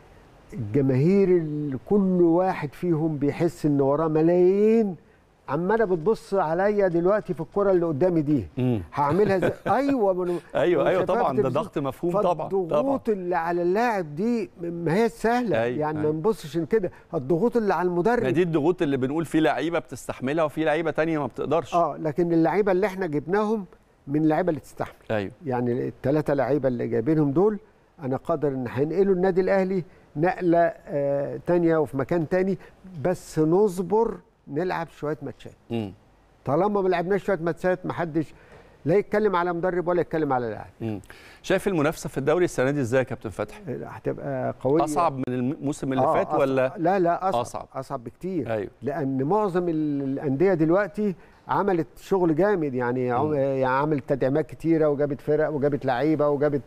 الجماهير ال- كل واحد فيهم بيحس ان وراه ملايين عماله بتبص عليا دلوقتي في الكره اللي قدامي دي مم. هعملها ازاي ايوه ما أنا- ايوه أنا ايوه شايفاها طبعا في ده التلفزيون. ضغط مفهوم طبعا طبعا فالضغوط اللي على اللاعب دي ما هي سهله أيوة، يعني ما أيوة. نبصش إن كده الضغوط اللي على ما المدرب دي الضغوط اللي بنقول في لعيبه بتستحملها وفي لعيبه تانية ما بتقدرش اه لكن اللعيبه اللي احنا جبناهم من اللعيبه اللي تستحمل ايوه يعني الثلاثه لعيبه اللي جايبينهم دول انا قادر ان هينقلوا النادي الاهلي نقله آه، تانية وفي مكان تاني بس نصبر نلعب شويه ماتشات مم. طالما ما لعبناش شويه ماتشات محدش لا يتكلم على مدرب ولا يتكلم على لاعب مم. شايف المنافسه في الدوري السنه دي ازاي يا كابتن فتحي هتبقى قويه اصعب من الموسم اللي آه، فات أصعب. ولا لا لا اصعب أصعب. اصعب, أصعب بكتير ايوه لان معظم ال- الانديه دلوقتي عملت شغل جامد يعني عم- مم. يعني عملت تدعيمات كتيره وجابت فرق وجابت لعيبه وجابت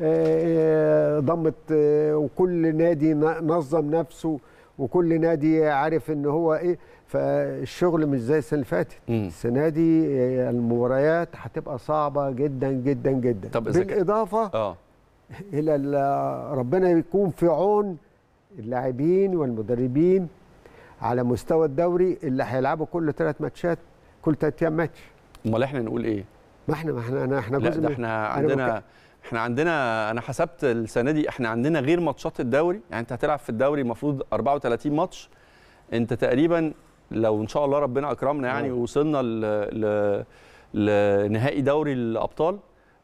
آه، ضمت آه، وكل نادي ن- نظم نفسه وكل نادي عارف ان هو ايه فالشغل مش زي السنه اللي فاتت مم. السنه دي آه، المباريات هتبقى صعبه جدا جدا جدا طب إذا كان- بالاضافه اه الى ال- ربنا يكون في عون اللاعبين والمدربين على مستوى الدوري اللي هيلعبوا كل ثلاث ماتشات كل ثلاث ايام ماتش امال احنا نقول ايه ما احنا ما احنا احنا لا جزء ده من- احنا أنا عندنا احنا عندنا انا حسبت السنه دي احنا عندنا غير ماتشات الدوري يعني انت هتلعب في الدوري المفروض 34 ماتش انت تقريبا لو ان شاء الله ربنا اكرمنا يعني آه. وصلنا ل... ل... لنهائي دوري الابطال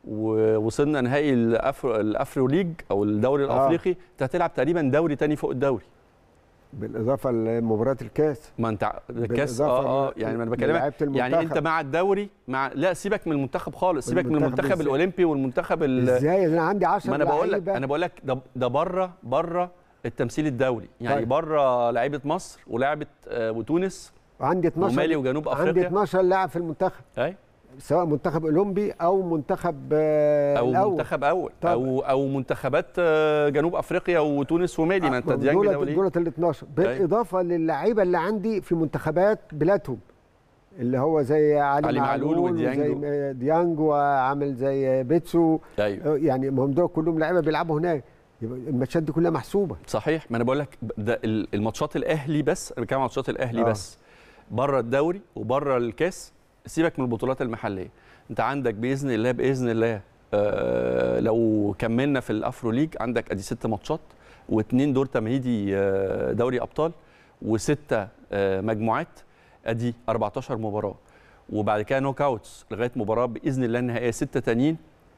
ووصلنا نهائي الأفرو... الافرو ليج او الدوري آه. الافريقي انت هتلعب تقريبا دوري تاني فوق الدوري بالاضافه لمباراه الكاس ما انت الكاس بالإضافة اه اه ل- يعني ما انا للعيبة بكلمك يعني انت المنتخب. مع الدوري مع لا سيبك من المنتخب خالص سيبك من والمنتخب المنتخب إزاي؟ الاولمبي والمنتخب ال... ازاي انا عندي 10 ما انا بقول لك لعيبة. انا بقول لك ده ده بره بره التمثيل الدولي يعني طيب. بره لعيبه مصر ولعبه آه، وتونس عندي 12 ومالي وجنوب عندي افريقيا 12 لاعب في المنتخب اي سواء منتخب اولمبي او منتخب آه، او الأول. منتخب اول طب. او او منتخبات آه، جنوب افريقيا وتونس ومالي ما انت ديانج دولت دولي دولت ال 12 بالاضافه للعيبه اللي عندي في منتخبات بلادهم اللي هو زي علي, علي معلول معلول وديانج وزي ديانج وعامل زي بيتسو ايوه يعني ما هم دول كلهم لعيبه بيلعبوا هناك يبقى الماتشات دي كلها محسوبه صحيح ما انا بقول لك ده ال- الماتشات الاهلي بس انا بتكلم عن ماتشات الاهلي آه. بس بره الدوري وبره الكاس سيبك من البطولات المحليه انت عندك باذن الله باذن الله آه لو كملنا في الافرو ليج عندك ادي ست ماتشات واثنين دور تمهيدي آه دوري ابطال وسته آه مجموعات ادي 14 مباراه وبعد كده نوك اوتس لغايه مباراه باذن الله النهائيه سته تانيين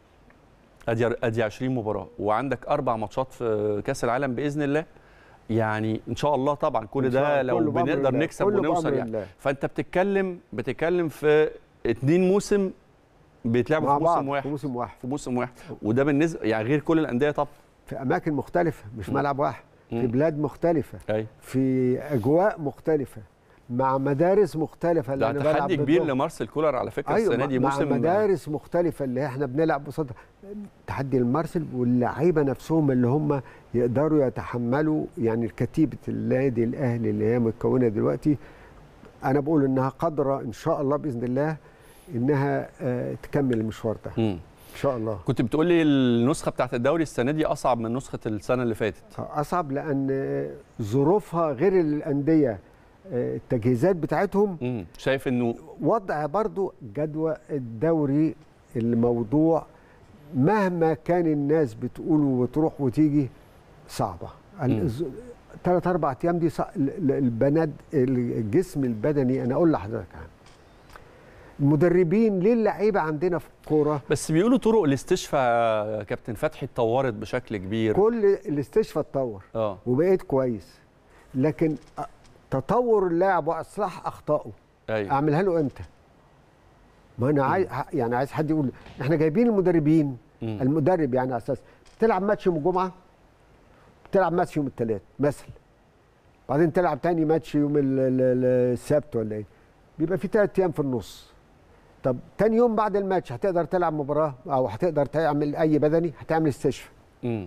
ادي ادي 20 مباراه وعندك اربع ماتشات في كاس العالم باذن الله يعني ان شاء الله طبعا كل إن شاء ده الله. لو كله بأمر بنقدر الله. نكسب كله ونوصل بأمر يعني الله. فانت بتتكلم بتتكلم في اتنين موسم بيتلعبوا مع في بعض موسم واحد في موسم واحد في موسم واحد وده بالنسبه يعني غير كل الانديه طبعا في اماكن مختلفه مش مم. ملعب واحد في مم. بلاد مختلفه ايوه في اجواء مختلفه مع مدارس مختلفه اللي ده انا بلعب تحدي كبير ضدهم. لمارسيل كولر على فكره ايوه السنه دي مع موسم مدارس مختلفه اللي احنا بنلعب قصادها تحدي المارسل واللعيبه نفسهم اللي هم يقدروا يتحملوا يعني كتيبه النادي الاهلي اللي هي متكونه دلوقتي انا بقول انها قادره ان شاء الله باذن الله انها آه، تكمل المشوار ده مم. ان شاء الله كنت بتقول لي النسخه بتاعت الدوري السنه دي اصعب من نسخه السنه اللي فاتت اصعب لان آه، ظروفها غير الانديه آه، التجهيزات بتاعتهم مم. شايف انه وضع برضو جدوى الدوري الموضوع مهما كان الناس بتقول وتروح وتيجي صعبة مم. ثلاث اربع ايام دي صع... ال- ال- البنات الجسم البدني انا اقول لحضرتك عنه المدربين ليه اللعيبه عندنا في الكوره بس بيقولوا طرق الاستشفاء يا كابتن فتحي اتطورت بشكل كبير كل الاستشفاء اتطور اه وبقيت كويس لكن أ- تطور اللاعب واصلاح اخطائه ايوه اعملها له امتى؟ ما انا عايز يعني عايز حد يقول احنا جايبين المدربين مم. المدرب يعني على اساس تلعب ماتش يوم الجمعه تلعب ماتش يوم الثلاث مثلا بعدين تلعب تاني ماتش يوم ال- ال- ال- السبت ولا ايه بيبقى في ثلاث ايام في النص طب تاني يوم بعد الماتش هتقدر تلعب مباراه او هتقدر تعمل اي بدني هتعمل استشفاء مم.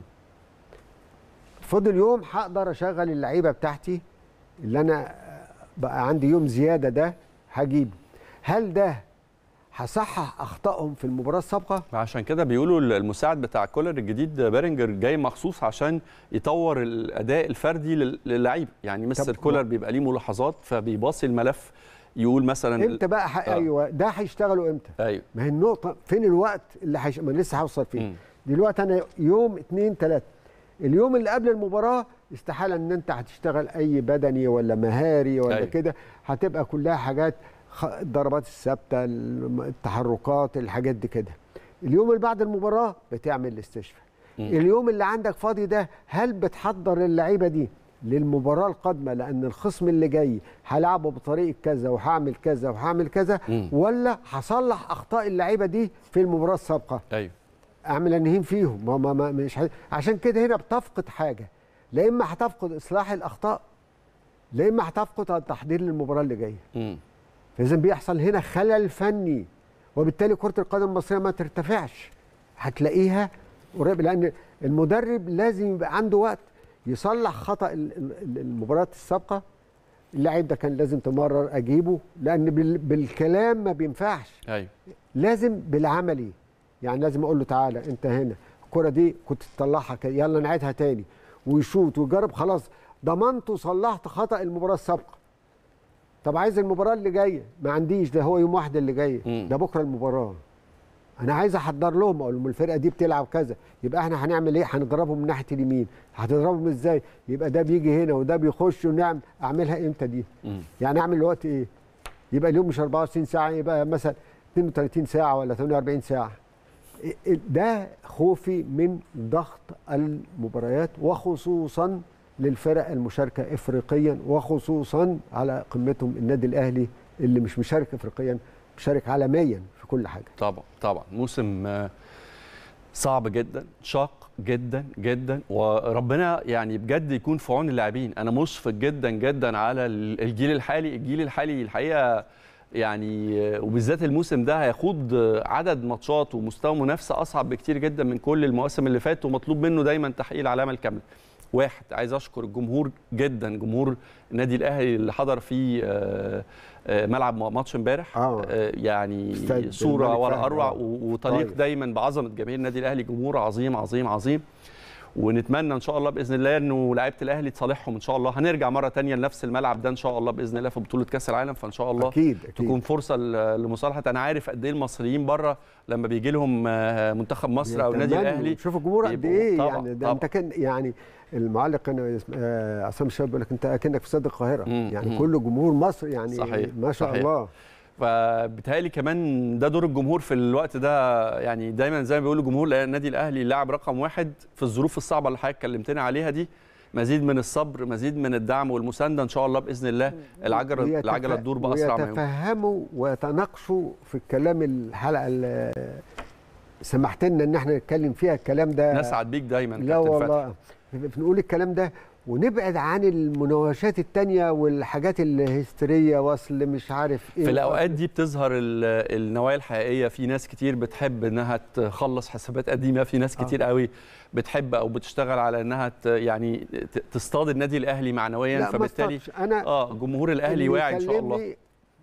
فضل يوم هقدر اشغل اللعيبه بتاعتي اللي انا بقى عندي يوم زياده ده هجيبه هل ده هصحح اخطائهم في المباراه السابقه عشان كده بيقولوا المساعد بتاع كولر الجديد بيرنجر جاي مخصوص عشان يطور الاداء الفردي لل- للعيبه يعني مستر طب كولر بيبقى ليه ملاحظات فبيباصي الملف يقول مثلا امتى بقى ح... آه. ايوه ده هيشتغلوا امتى ايوه ما هي النقطه فين الوقت اللي هيش... ما أنا لسه هوصل فيه مم. دلوقتي انا يوم اتنين تلاته اليوم اللي قبل المباراه استحاله ان انت هتشتغل اي بدني ولا مهاري ولا أيوة. أيوه. كده هتبقى كلها حاجات خ... الضربات الثابته الم- التحركات الحاجات دي كده اليوم اللي بعد المباراه بتعمل الاستشفاء مم. اليوم اللي عندك فاضي ده هل بتحضر اللعيبه دي للمباراه القادمه لان الخصم اللي جاي هلعبه بطريقه كذا وهعمل كذا وهعمل كذا مم. ولا هصلح اخطاء اللعيبه دي في المباراه السابقه ايوه اعمل انهين فيهم ما ما ما مش ح... عشان كده هنا بتفقد حاجه لا اما هتفقد اصلاح الاخطاء لا اما هتفقد التحضير للمباراه اللي جايه مم. فاذا بيحصل هنا خلل فني وبالتالي كره القدم المصريه ما ترتفعش هتلاقيها قريب لان المدرب لازم يبقى عنده وقت يصلح خطا ال- ال- المباراه السابقه اللاعب ده كان لازم تمرر اجيبه لان بال- بالكلام ما بينفعش ايوه لازم بالعملي يعني لازم اقول له تعالى انت هنا الكره دي كنت تطلعها كده يلا نعيدها تاني ويشوط ويجرب خلاص ضمنت وصلحت خطا المباراه السابقه طب عايز المباراه اللي جايه ما عنديش ده هو يوم واحد اللي جاي مم. ده بكره المباراه انا عايز احضر لهم اقول لهم الفرقه دي بتلعب كذا يبقى احنا هنعمل ايه هنضربهم من ناحيه اليمين هتضربهم ازاي يبقى ده بيجي هنا وده بيخش ونعمل اعملها امتى دي مم. يعني اعمل الوقت ايه يبقى اليوم مش 24 ساعه يبقى مثلا 32 ساعه ولا 48 ساعه إيه- إيه ده خوفي من ضغط المباريات وخصوصا للفرق المشاركه افريقيا وخصوصا على قمتهم النادي الاهلي اللي مش مشارك افريقيا مشارك عالميا في كل حاجه طبعا طبعا موسم آه، صعب جدا شاق جدا جدا وربنا يعني بجد يكون في عون اللاعبين انا مشفق جدا جدا على ال- الجيل الحالي الجيل الحالي الحقيقه يعني آه، وبالذات الموسم ده هيخوض آه، عدد ماتشات ومستوى منافسه اصعب بكتير جدا من كل المواسم اللي فاتت ومطلوب منه دايما تحقيق العلامه الكامله واحد عايز اشكر الجمهور جدا جمهور النادي الاهلي اللي حضر في آه، آه، ملعب ماتش امبارح آه. آه، يعني استاد صوره الملك ولا فهد، اروع آه. و- وتليق طيب. دايما بعظمه جماهير النادي الاهلي جمهور عظيم عظيم عظيم ونتمنى ان شاء الله باذن الله انه لعيبه الاهلي تصالحهم ان شاء الله هنرجع مره تانية لنفس الملعب ده ان شاء الله باذن الله في بطوله كاس العالم فان شاء الله اكيد اكيد تكون فرصه ل- لمصالحه انا عارف قد ايه المصريين بره لما بيجي لهم آه، منتخب مصر او النادي يتمنوا. الاهلي شوف الجمهور قد بيبقوا- ايه طبعاً، يعني ده طبعاً. انت كان يعني المعلق كان اسم- آه، عصام الشاب بيقول لك انت اكنك في استاد القاهره مم، يعني مم. كل جمهور مصر يعني صحيح، ما شاء صحيح. الله فبالتالي كمان ده دور الجمهور في الوقت ده يعني دايما زي ما بيقولوا جمهور النادي الاهلي اللاعب رقم واحد في الظروف الصعبه اللي حضرتك كلمتنا عليها دي مزيد من الصبر مزيد من الدعم والمسانده ان شاء الله باذن الله العجله ويتف- العجله تدور باسرع ما يمكن ويتفهموا ويتناقشوا في الكلام الحلقه اللي سمحت لنا ان احنا نتكلم فيها الكلام ده نسعد بيك دايما لا كابتن فتحي. والله بنقول الكلام ده ونبعد عن المناوشات التانية والحاجات الهستيرية واصل مش عارف ايه في الاوقات دي بتظهر ال- النوايا الحقيقيه في ناس كتير بتحب انها تخلص حسابات قديمه في ناس آه. كتير قوي بتحب او بتشتغل على انها ت- يعني ت- تصطاد النادي الاهلي معنويا لا ما فبالتالي استطعش. انا اه جمهور الاهلي اللي واعي ان شاء الله يكلمني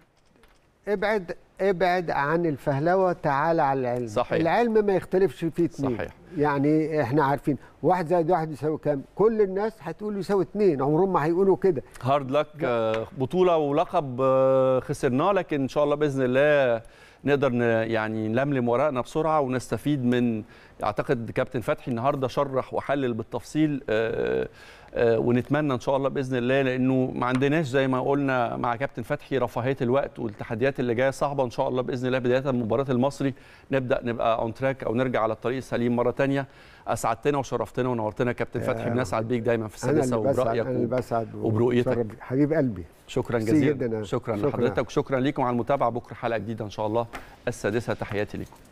ابعد ابعد عن الفهلوه تعالى على العلم صحيح. العلم ما يختلفش فيه اتنين صحيح. يعني احنا عارفين واحد زائد واحد يساوي كام كل الناس هتقول يساوي اتنين عمرهم ما هيقولوا كده هارد لك آه، بطوله ولقب آه، خسرناه لكن ان شاء الله باذن الله نقدر ن- يعني نلملم ورقنا بسرعه ونستفيد من اعتقد كابتن فتحي النهارده شرح وحلل بالتفصيل آه، آه، ونتمنى ان شاء الله باذن الله لانه ما عندناش زي ما قلنا مع كابتن فتحي رفاهيه الوقت والتحديات اللي جايه صعبه ان شاء الله باذن الله بدايه من مباراه المصري نبدا نبقى اون تراك او نرجع على الطريق السليم مره تانية اسعدتنا وشرفتنا ونورتنا كابتن فتحي آه، بنسعد بيك دايما في انا السادسه اللي بسعد وبرايك انا اللي و- بسعد وبرؤيتك. وشرف بيك. حبيب قلبي شكرا ميرسي جزيلا جداً. شكرا شكراً. لحضرتك وشكرا ليكم على المتابعه بكره حلقه جديده ان شاء الله السادسه تحياتي لكم